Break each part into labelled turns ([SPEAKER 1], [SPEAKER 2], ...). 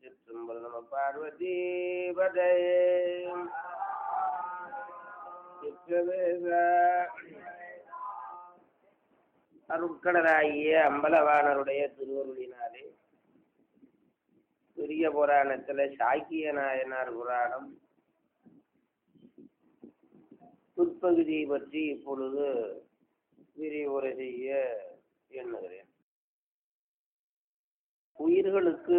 [SPEAKER 1] திருச்சிற்றம்பலம் நம பார்வதி பதே அருட்கடலாகிய அம்பலவாணருடைய திருவருளினாலே பெரிய புராணத்துல சாக்கிய நாயனார் புராணம் உட்பகுதியை பற்றி இப்பொழுது விரிவுரை செய்ய எண்ணுகிறேன் உயிர்களுக்கு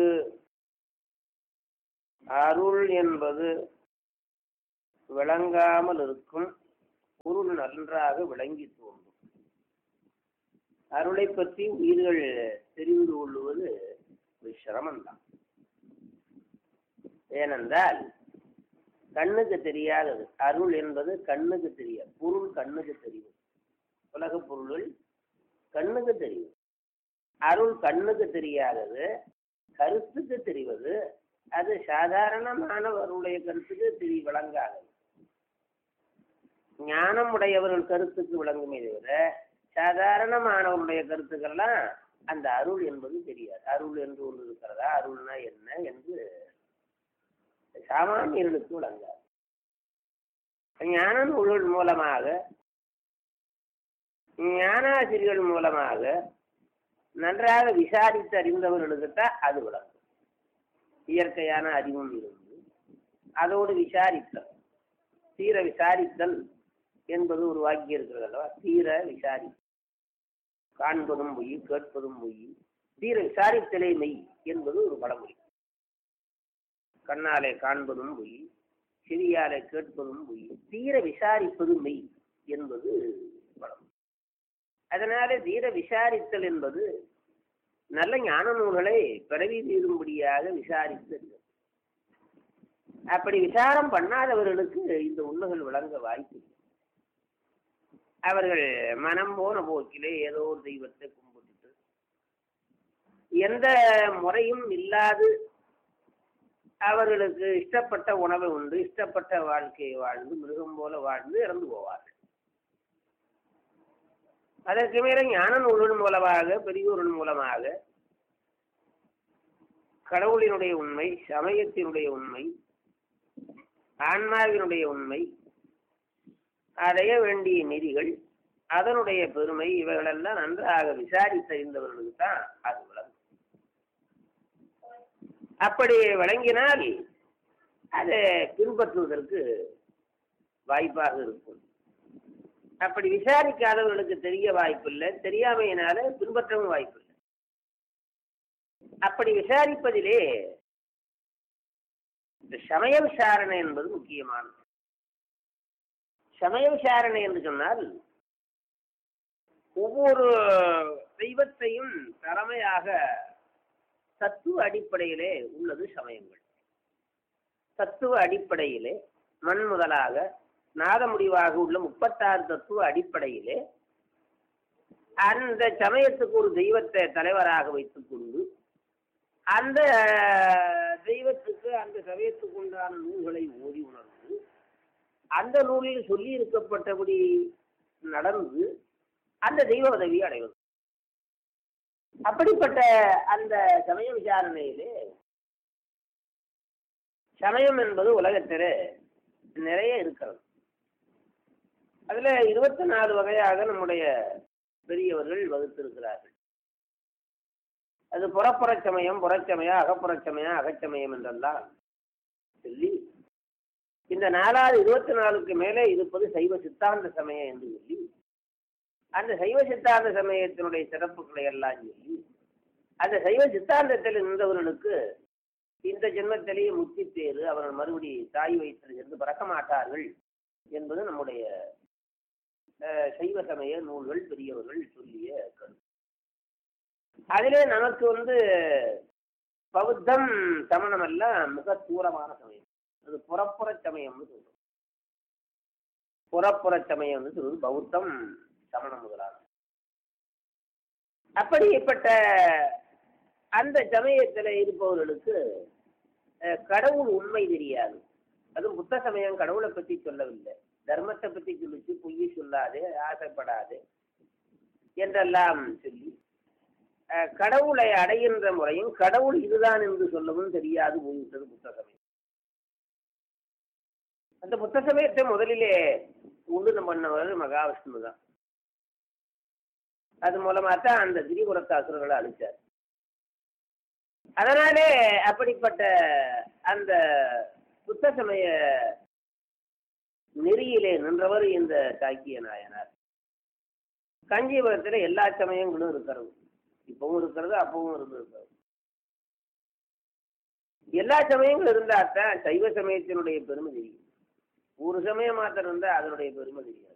[SPEAKER 1] அருள் என்பது விளங்காமல் இருக்கும் பொருள் நன்றாக விளங்கி தோன்றும் அருளை பற்றி உயிர்கள் தெரிந்து கொள்வது ஒரு சிரமம்தான் ஏனென்றால் கண்ணுக்கு தெரியாதது அருள் என்பது கண்ணுக்கு தெரியாது பொருள் கண்ணுக்கு தெரியும் உலக பொருள்கள் கண்ணுக்கு தெரியும் அருள் கண்ணுக்கு தெரியாதது கருத்துக்கு தெரிவது அது சாதாரணமானவருடைய கருத்துக்கு தெரிய விளங்காதது ஞானம் உடையவர்கள் கருத்துக்கு விளங்குமே தவிர சாதாரணமானவருடைய கருத்துக்கெல்லாம் அந்த அருள் என்பது தெரியாது அருள் என்று ஒன்று இருக்கிறதா அருள்னா என்ன என்று சாமானியர்களுக்கு விளங்காது ஞான நூல்கள் மூலமாக ஞானாசிரியர்கள் மூலமாக நன்றாக விசாரித்து அறிந்தவர்களுக்குத்தான் அது விளங்கும் இயற்கையான அறிவும் இருந்து அதோடு விசாரித்தல் தீர விசாரித்தல் என்பது ஒரு வாக்கியம் இருக்கிறது அல்லவா தீர விசாரி காண்பதும் பொய் கேட்பதும் பொய் தீர விசாரித்தலே மெய் என்பது ஒரு பழமொழி கண்ணாலே காண்பதும் பொய் செவியாலே கேட்பதும் பொய் தீர விசாரிப்பது மெய் என்பது பழமொழி அதனால தீர விசாரித்தல் என்பது நல்ல ஞான நூல்களை பிறவி தீரும்படியாக விசாரித்து அப்படி விசாரம் பண்ணாதவர்களுக்கு இந்த உண்மைகள் விளங்க வாய்ப்பு அவர்கள் மனம் போன போக்கிலே ஏதோ ஒரு தெய்வத்தை கும்பிட்டுட்டு எந்த முறையும் இல்லாது அவர்களுக்கு இஷ்டப்பட்ட உணவை உண்டு இஷ்டப்பட்ட வாழ்க்கையை வாழ்ந்து மிருகம் போல வாழ்ந்து இறந்து போவார்கள் அதற்கு மேல ஞான நூல்கள் மூலமாக பெரியோர்கள் மூலமாக கடவுளினுடைய உண்மை சமயத்தினுடைய உண்மை ஆன்மாவினுடைய உண்மை அடைய வேண்டிய நெறிகள் அதனுடைய பெருமை இவைகளெல்லாம் நன்றாக விசாரித்தறிந்தவர்களுக்கு தான் அது விளங்கும் அப்படி விளங்கினால் அதை பின்பற்றுவதற்கு வாய்ப்பாக இருக்கும் அப்படி விசாரிக்காதவர்களுக்கு தெரிய வாய்ப்பில்லை தெரியாமையினால பின்பற்றவும் வாய்ப்பில்லை அப்படி விசாரிப்பதிலே இந்த சமய விசாரணை என்பது முக்கியமானது சமய விசாரணை என்று சொன்னால் ஒவ்வொரு தெய்வத்தையும் தலைமையாக தத்துவ அடிப்படையிலே உள்ளது சமயங்கள் தத்துவ அடிப்படையிலே மண் முதலாக நாத முடிவாக உள்ள முப்பத்தாறு தத்துவ அடிப்படையிலே அந்த சமயத்துக்கு ஒரு தெய்வத்தை தலைவராக வைத்துக் கொண்டு அந்த தெய்வத்துக்கு அந்த சமயத்துக்கு உண்டான நூல்களை ஓதி உணர்ந்து அந்த நூலில் சொல்லி இருக்கப்பட்டபடி நடந்து அந்த தெய்வ உதவி அடைவது அப்படிப்பட்ட அந்த சமய விசாரணையிலே சமயம் என்பது உலகத்திலே நிறைய இருக்கிறது அதுல இருபத்தி நாலு வகையாக நம்முடைய பெரியவர்கள் வகுத்திருக்கிறார்கள் அது புறப்புற சமயம் புறச்சமயம் அகப்புற சமயம் அகச்சமயம் என்றெல்லாம் சொல்லி இந்த நாலாவது இருபத்தி நாலுக்கு மேலே இருப்பது சைவ சித்தாந்த சமயம் என்று சொல்லி அந்த சைவ சித்தாந்த சமயத்தினுடைய சிறப்புகளை எல்லாம் சொல்லி அந்த சைவ சித்தாந்தத்தில் இருந்தவர்களுக்கு இந்த ஜென்மத்திலேயே முத்தி பேரு அவர்கள் மறுபடி தாய் வயிற்றில் இருந்து பறக்க மாட்டார்கள் என்பது நம்முடைய சைவ சமய நூல்கள் பெரியவர்கள் சொல்லிய கருத்து அதிலே நமக்கு வந்து பௌத்தம் சமணம் எல்லாம் மிக தூரமான சமயம் அது புறப்புற சமயம்னு சொல்றோம் புறப்புற சமயம்னு சொல்றது பௌத்தம் சமணம் முதலான அப்படிப்பட்ட அந்த சமயத்தில் இருப்பவர்களுக்கு கடவுள் உண்மை தெரியாது அதுவும் புத்த சமயம் கடவுளை பற்றி சொல்லவில்லை தர்மத்தை பற்றி சொல்லிச்சு பொய் சொல்லாது ஆசைப்படாது என்றெல்லாம் சொல்லி அஹ், கடவுளை அடைகின்ற முறையும் கடவுள் இதுதான் என்று சொல்லவும் தெரியாது போய்விட்டது புத்த சமயம் அந்த புத்த சமயத்தை முதலிலே உண்டு பண்ணவர் மகாவிஷ்ணு தான் அது மூலமா தான் அந்த திரிபுரத்து அசுரர்களை அழிச்சார் அதனாலே அப்படிப்பட்ட அந்த புத்த சமய நெறியிலே நின்றவர் இந்த சாக்கிய நாயனார் காஞ்சிபுரத்தில் எல்லா சமயங்களும் இருக்கிறது இப்பவும் இருக்கிறது அப்பவும் இருந்திருக்கிறது எல்லா சமயங்களும் இருந்தா தான் சைவ சமயத்தினுடைய பெருமை தெரியும் ஒரு சமயம் மாத்திரம் இருந்தா அதனுடைய பெருமை தெரியாது